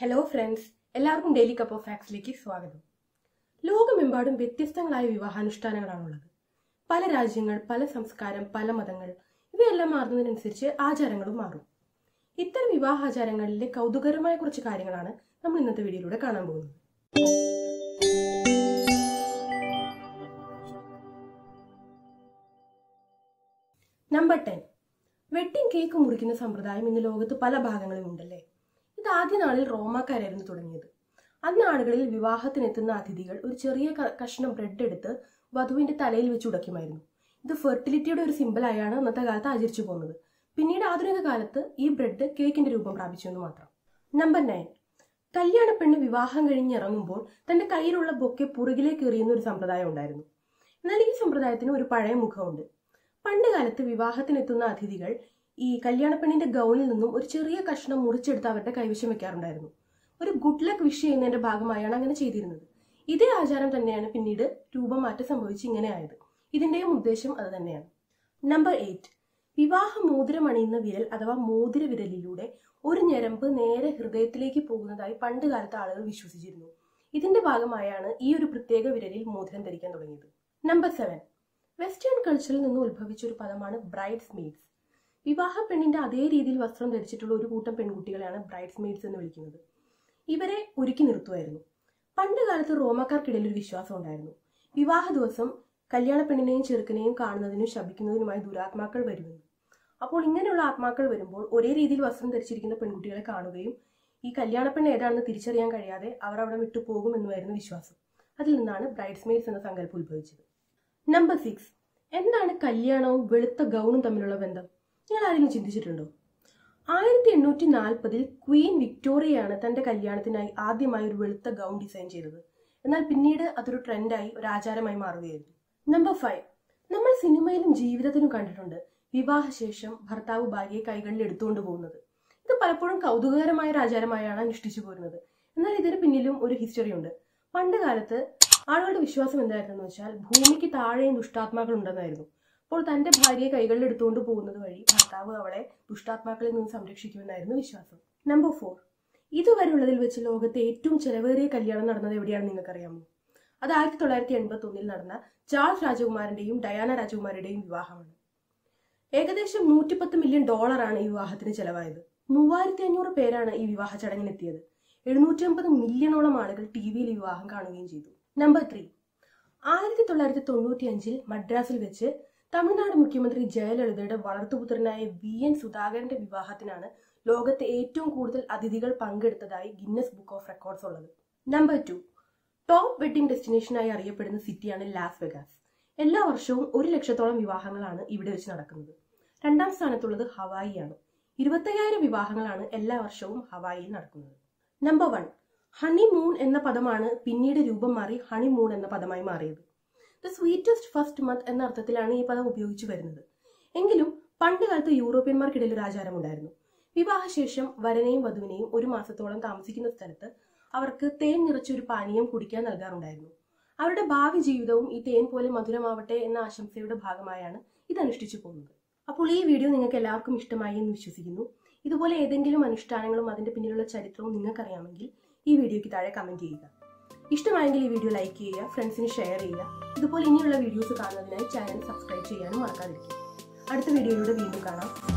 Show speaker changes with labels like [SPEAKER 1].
[SPEAKER 1] hello friends എല്ലാവർക്കും daily cup of ഫാക്സിലേക്ക് സ്വാഗതം ലോകമെമ്പാടും വ്യത്യസ്തങ്ങളായ വിവാഹാനുഷ്ഠാനങ്ങളാണുള്ളത് പല രാജ്യങ്ങൾ പല സംസ്കാരം പല മതങ്ങൾ ഇവയെല്ലാം മാറുന്നതിനനുസരിച്ച് ആചാരങ്ങളും മാറും ഇത്തരം വിവാഹാചാരങ്ങളിലെ കൗതുകരമായ കുറച്ച് കാര്യങ്ങളാണ് നമ്മൾ ഇന്നത്തെ വീഡിയോയിലൂടെ കാണാൻ പോകുന്നത് നമ്പർ ടെൻ വെഡിങ് കേക്ക് മുറിക്കുന്ന സമ്പ്രദായം ഇന്ന് ലോകത്ത് പല ഭാഗങ്ങളിലും ഉണ്ടല്ലേ ഇത് ആദ്യ നാളിൽ റോമാക്കാരായിരുന്നു തുടങ്ങിയത് അന്ന് ആളുകളിൽ വിവാഹത്തിനെത്തുന്ന അതിഥികൾ ഒരു ചെറിയ ക- കഷ്ണം ബ്രെഡ് എടുത്ത് വധുവിന്റെ തലയിൽ വെച്ച് ഉടയ്ക്കുമായിരുന്നു ഇത് ഫെർട്ടിലിറ്റിയുടെ ഒരു സിമ്പിളായാണ് അന്നത്തെ കാലത്ത് ആചരിച്ചു പോകുന്നത് പിന്നീട് ആധുനിക കാലത്ത് ഈ ബ്രെഡ് കേക്കിന്റെ രൂപം പ്രാപിച്ചു എന്ന് മാത്രം നമ്പർ നയൻ കല്യാണ പെണ്ണ് വിവാഹം കഴിഞ്ഞിറങ്ങുമ്പോൾ തന്റെ കയ്യിലുള്ള ബൊക്കെ പുറകിലേക്ക് എറിയുന്ന ഒരു സമ്പ്രദായം ഉണ്ടായിരുന്നു എന്നാൽ ഈ സമ്പ്രദായത്തിന് ഒരു പഴയ മുഖമുണ്ട് പണ്ട് കാലത്ത് വിവാഹത്തിനെത്തുന്ന അതിഥികൾ ഈ കല്യാണ പെണ്ണിന്റെ ഗൗണിൽ നിന്നും ഒരു ചെറിയ കഷ്ണം മുറിച്ചെടുത്ത് അവരുടെ കൈവശം വെക്കാറുണ്ടായിരുന്നു ഒരു ഗുഡ് ലക്ക് വിഷ് ചെയ്യുന്നതിന്റെ ഭാഗമായാണ് അങ്ങനെ ചെയ്തിരുന്നത് ഇതേ ആചാരം തന്നെയാണ് പിന്നീട് രൂപമാറ്റം സംഭവിച്ച് ഇങ്ങനെ ആയത് ഇതിന്റെയും ഉദ്ദേശം അത് തന്നെയാണ് നമ്പർ എയ്റ്റ് വിവാഹ മോതിരം അണിയുന്ന വിരൽ അഥവാ മോതിര വിരലിലൂടെ ഒരു ഞരമ്പ് നേരെ ഹൃദയത്തിലേക്ക് പോകുന്നതായി പണ്ട് കാലത്ത് ആളുകൾ വിശ്വസിച്ചിരുന്നു ഇതിന്റെ ഭാഗമായാണ് ഈ ഒരു പ്രത്യേക വിരലിൽ മോതിരം ധരിക്കാൻ തുടങ്ങിയത് നമ്പർ സെവൻ വെസ്റ്റേൺ കൾച്ചറിൽ നിന്ന് ഉത്ഭവിച്ച ഒരു പദമാണ് ബ്രൈഡ്സ് മെയ്ഡ്സ് വിവാഹ പെണ്ണിന്റെ അതേ രീതിയിൽ വസ്ത്രം ധരിച്ചിട്ടുള്ള ഒരു കൂട്ടം പെൺകുട്ടികളെയാണ് ബ്രൈഡ്സ് മെയ്ഡ്സ് എന്ന് വിളിക്കുന്നത് ഇവരെ ഒരുക്കി നിർത്തുമായിരുന്നു പണ്ട് കാലത്ത് റോമക്കാർക്കിടയിൽ ഒരു വിശ്വാസം ഉണ്ടായിരുന്നു വിവാഹ ദിവസം കല്യാണ പെണ്ണിനെയും ചെറുക്കനെയും കാണുന്നതിനും ശപിക്കുന്നതിനുമായി ദുരാത്മാക്കൾ വരുമെന്ന് അപ്പോൾ ഇങ്ങനെയുള്ള ആത്മാക്കൾ വരുമ്പോൾ ഒരേ രീതിയിൽ വസ്ത്രം ധരിച്ചിരിക്കുന്ന പെൺകുട്ടികളെ കാണുകയും ഈ കല്യാണ പെണ്ണ് ഏതാണെന്ന് തിരിച്ചറിയാൻ കഴിയാതെ അവർ അവിടെ വിട്ടു പോകുമെന്നുമായിരുന്നു വിശ്വാസം അതിൽ നിന്നാണ് ബ്രൈഡ്സ് മെയ്ഡ്സ് എന്ന സങ്കല്പം ഉത്ഭവിച്ചത് നമ്പർ സിക്സ് എന്താണ് കല്യാണവും വെളുത്ത ഗൗണും തമ്മിലുള്ള ബന്ധം നിങ്ങൾ ആരെങ്കിലും ചിന്തിച്ചിട്ടുണ്ടോ ആയിരത്തി എണ്ണൂറ്റി നാൽപ്പതിൽ ക്വീൻ വിക്ടോറിയയാണ് തന്റെ കല്യാണത്തിനായി ആദ്യമായി ഒരു വെളുത്ത ഗൗൺ ഡിസൈൻ ചെയ്തത് എന്നാൽ പിന്നീട് അതൊരു ട്രെൻഡായി ഒരു ആചാരമായി മാറുകയായിരുന്നു നമ്പർ ഫൈവ് നമ്മൾ സിനിമയിലും ജീവിതത്തിലും കണ്ടിട്ടുണ്ട് വിവാഹശേഷം ഭർത്താവ് ഭാര്യയെ കൈകളിൽ എടുത്തുകൊണ്ട് പോകുന്നത് ഇത് പലപ്പോഴും കൗതുകകരമായ ഒരു ആചാരമായാണ് അനുഷ്ഠിച്ചു പോരുന്നത് എന്നാൽ ഇതിന് പിന്നിലും ഒരു ഹിസ്റ്ററി ഉണ്ട് പണ്ട് കാലത്ത് ആളുകളുടെ വിശ്വാസം എന്തായിരുന്നു വെച്ചാൽ ഭൂമിക്ക് താഴെയും ദുഷ്ടാത്മാക്കൾ ഉണ്ടെന്നായിരുന്നു അപ്പോൾ തന്റെ ഭാര്യയെ കൈകളിൽ എടുത്തുകൊണ്ട് പോകുന്നത് വഴി ഭർത്താവ് അവളെ ദുഷ്ടാത്മാക്കളിൽ നിന്ന് സംരക്ഷിക്കുമെന്നായിരുന്നു വിശ്വാസം നമ്പർ ഫോർ ഇതുവരെയുള്ളതിൽ വെച്ച് ലോകത്തെ ഏറ്റവും ചെലവേറിയ കല്യാണം നടന്നത് എവിടെയാണെന്ന് നിങ്ങൾക്കറിയാമോ അത് ആയിരത്തി തൊള്ളായിരത്തി എൺപത്തി ഒന്നിൽ നടന്ന ചാൾസ് രാജകുമാരന്റെയും ഡയാന രാജകുമാരിയുടെയും വിവാഹമാണ് ഏകദേശം നൂറ്റിപ്പത്ത് മില്യൺ ഡോളറാണ് ഈ വിവാഹത്തിന് ചെലവായത് മൂവായിരത്തി അഞ്ഞൂറ് പേരാണ് ഈ വിവാഹ ചടങ്ങിനെത്തിയത് എഴുന്നൂറ്റി അമ്പത് മില്യണോളം ആളുകൾ ടി വിയിൽ ഈ വിവാഹം കാണുകയും ചെയ്തു നമ്പർ ത്രീ ആയിരത്തി തൊള്ളായിരത്തി തൊണ്ണൂറ്റി അഞ്ചിൽ മദ്രാസിൽ വെച്ച് തമിഴ്നാട് മുഖ്യമന്ത്രി ജയലളിതയുടെ വളർത്തുപുത്രനായ വി എൻ സുധാകരന്റെ വിവാഹത്തിനാണ് ലോകത്തെ ഏറ്റവും കൂടുതൽ അതിഥികൾ പങ്കെടുത്തതായി ഗിന്നസ് ബുക്ക് ഓഫ് റെക്കോർഡ്സ് ഉള്ളത് നമ്പർ ടു ടോപ്പ് വെഡിംഗ് ഡെസ്റ്റിനേഷനായി അറിയപ്പെടുന്ന സിറ്റിയാണ് ലാസ് വെഗാസ് എല്ലാ വർഷവും ഒരു ലക്ഷത്തോളം വിവാഹങ്ങളാണ് ഇവിടെ വെച്ച് നടക്കുന്നത് രണ്ടാം സ്ഥാനത്തുള്ളത് ഹവായിയാണ് ഇരുപത്തയ്യായിരം വിവാഹങ്ങളാണ് എല്ലാ വർഷവും ഹവായിയിൽ നടക്കുന്നത് നമ്പർ വൺ ഹണിമൂൺ എന്ന പദമാണ് പിന്നീട് രൂപം മാറി ഹണിമൂൺ എന്ന പദമായി മാറിയത് ദ സ്വീറ്റസ്റ്റ് ഫസ്റ്റ് മന്ത് എന്ന അർത്ഥത്തിലാണ് ഈ പദം ഉപയോഗിച്ചു വരുന്നത് എങ്കിലും പണ്ട് കാലത്ത് യൂറോപ്യന്മാർക്കിടയിൽ ഒരു ആചാരമുണ്ടായിരുന്നു വിവാഹശേഷം വരനെയും വധുവിനെയും ഒരു മാസത്തോളം താമസിക്കുന്ന സ്ഥലത്ത് അവർക്ക് തേൻ നിറച്ചൊരു പാനീയം കുടിക്കാൻ നൽകാറുണ്ടായിരുന്നു അവരുടെ ഭാവി ജീവിതവും ഈ തേൻ പോലെ മധുരമാവട്ടെ എന്ന ആശംസയുടെ ഭാഗമായാണ് ഇത് അനുഷ്ഠിച്ചു പോകുന്നത് അപ്പോൾ ഈ വീഡിയോ നിങ്ങൾക്ക് എല്ലാവർക്കും ഇഷ്ടമായി എന്ന് വിശ്വസിക്കുന്നു ഇതുപോലെ ഏതെങ്കിലും അനുഷ്ഠാനങ്ങളും അതിന്റെ പിന്നിലുള്ള ചരിത്രവും നിങ്ങൾക്കറിയാമെങ്കിൽ ഈ വീഡിയോയ്ക്ക് താഴെ കമന്റ് ചെയ്യുക ഇഷ്ടമായെങ്കിൽ ഈ വീഡിയോ ലൈക്ക് ചെയ്യുക ഫ്രണ്ട്സിന് ഷെയർ ചെയ്യുക ഇതുപോലെ ഇനിയുള്ള വീഡിയോസ് കാണുന്നതിനായി ചാനൽ സബ്സ്ക്രൈബ് ചെയ്യാനും മറക്കാതിരിക്കുക അടുത്ത വീഡിയോയിലൂടെ വീണ്ടും കാണാം